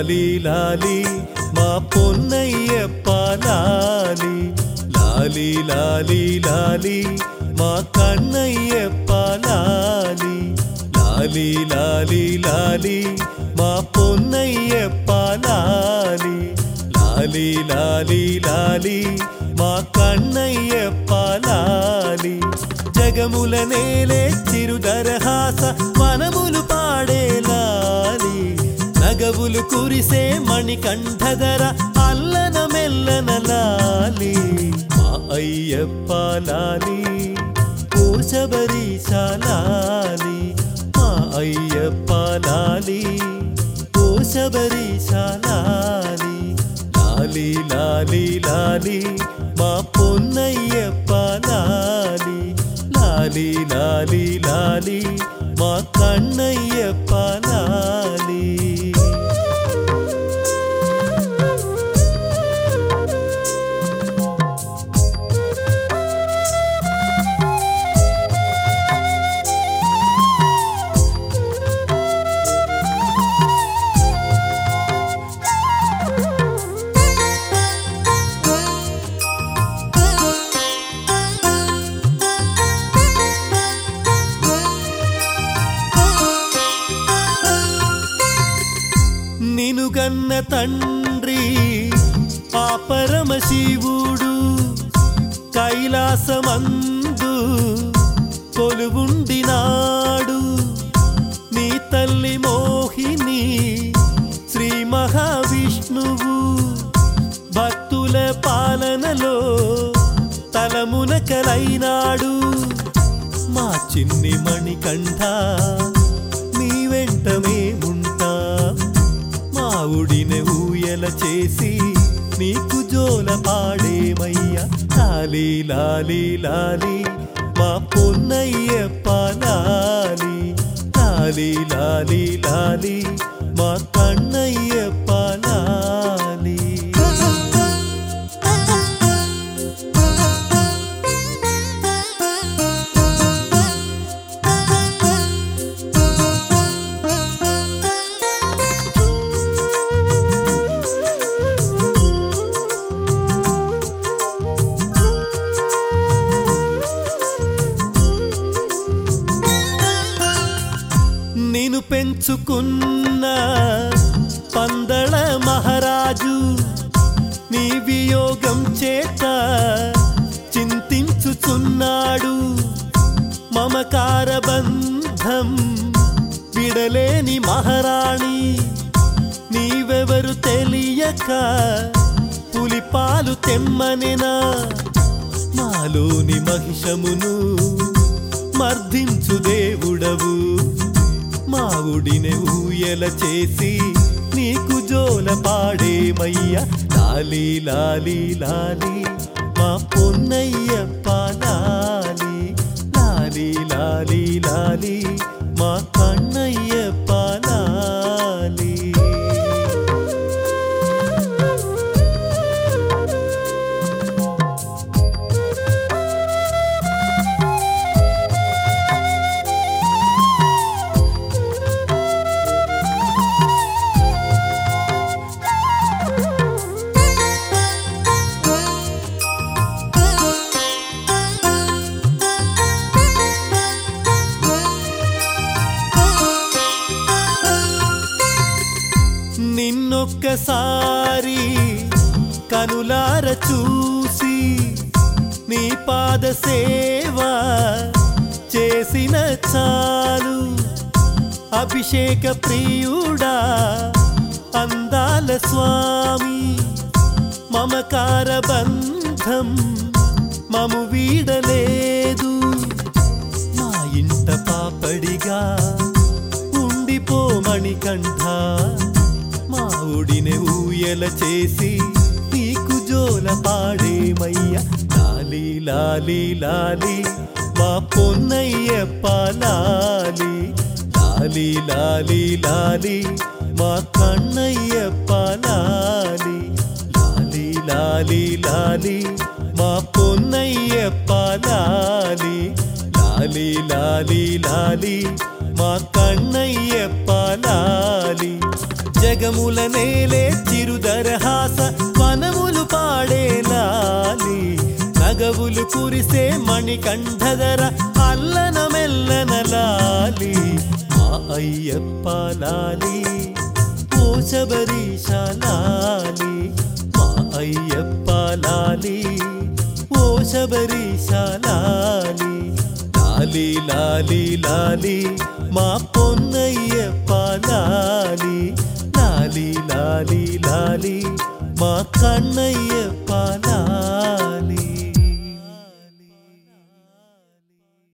లాలి లాలి మా పొన్నయ్యప్ప లాలి లాలి లాలి లాలి మా కన్నయ్యప్ప లాలి లాలి లాలి లాలి మా పొన్నయ్యప్ప లాలి లాలి లాలి లాలి మా కన్నయ్యప్ప లాలి జగముల నేలే చిరుదరహాస వనములు పాడే లాలి నగవులు కురిసే మణికంఠధర అల్లన మెల్లన లాలి మా అయ్యప్ప లాలి ఓ శబరీశ లాలి మా అయ్యప్ప లాలి ఓ శబరీశ లాలి లాలి లాలి లాలి మా పొన్నయ్యప్ప లాలి లాలి లాలి లాలి మా కన్నయ్యప్ప లాలి నినుగన్న తండ్రి ఆ పరమశివుడు కైలాసమందు కొలువుండినాడు నీ తల్లి మోహిని శ్రీ మహావిష్ణువు భక్తుల పాలనలో తలమునకలైనాడు మా చిన్ని మణికంఠ నీ వెంట మేముంటా మా ఉడిన ఊయల చేసి నీకు జోల పాడేమయ్యా లాలి లాలి లాలి మా పొన్నయ్యప్ప లాలి లాలి లాలి లాలి మా కన్నయ్యప్ప లాలి నేను పెంచుకున్న పందళ మహారాజు నీ వియోగం చేత చింతించుచున్నాడు మమకార బంధం విడలేని మహారాణి నీవెవరు తెలియక పులిపాలు తెమ్మనెనా మాలోని మహిషమును మర్దించు దేవుడవు మా ఉడిని ఊయల చేసి నీకు జోల పాడేమయ్యా లాలి లాలి లాలి మా పొన్నయ్యప్ప లాలి లాలి లాలి లాలి మా కన్నయ్యప్ప లాలి నిన్నొక్కసారి కనులార చూసి నీ పాద సేవ చేసిన చాలు అభిషేక ప్రియుడా అందాల స్వామి మమకార బంధం మము వీడలేదు మా ఇంట పాపడిగా ఉండిపోమణి కంఠ మా ఉడిని ఊయల చేసి నీకు జోల పాడేమయ్యా లాలి లాలి లాలి మా పొన్నయ్యప్ప లాలి లాలి లాలి లాలి మా కన్నయ్యప్ప లాలి లాలి లాలి లాలి మా పొన్నయ్యప్ప లాలి లాలి లాలి లాలి మా కన్నయ్యప్ప లాలి జగముల నేలే చిరుదరహాస వనములు పాడే లాలి నగవులు కురిసే మణికంఠధర అల్లన మెల్లన లాలి మా అయ్యప్ప లాలి ఓ శబరీష లాలి మా అయ్యప్ప లాలి ఓ శబరీష లాలి లాలి లాలి లాలి మా పొన్నయ్యప్ప లాలి లాలి లాలి లాలి మా కన్నయ్యప్ప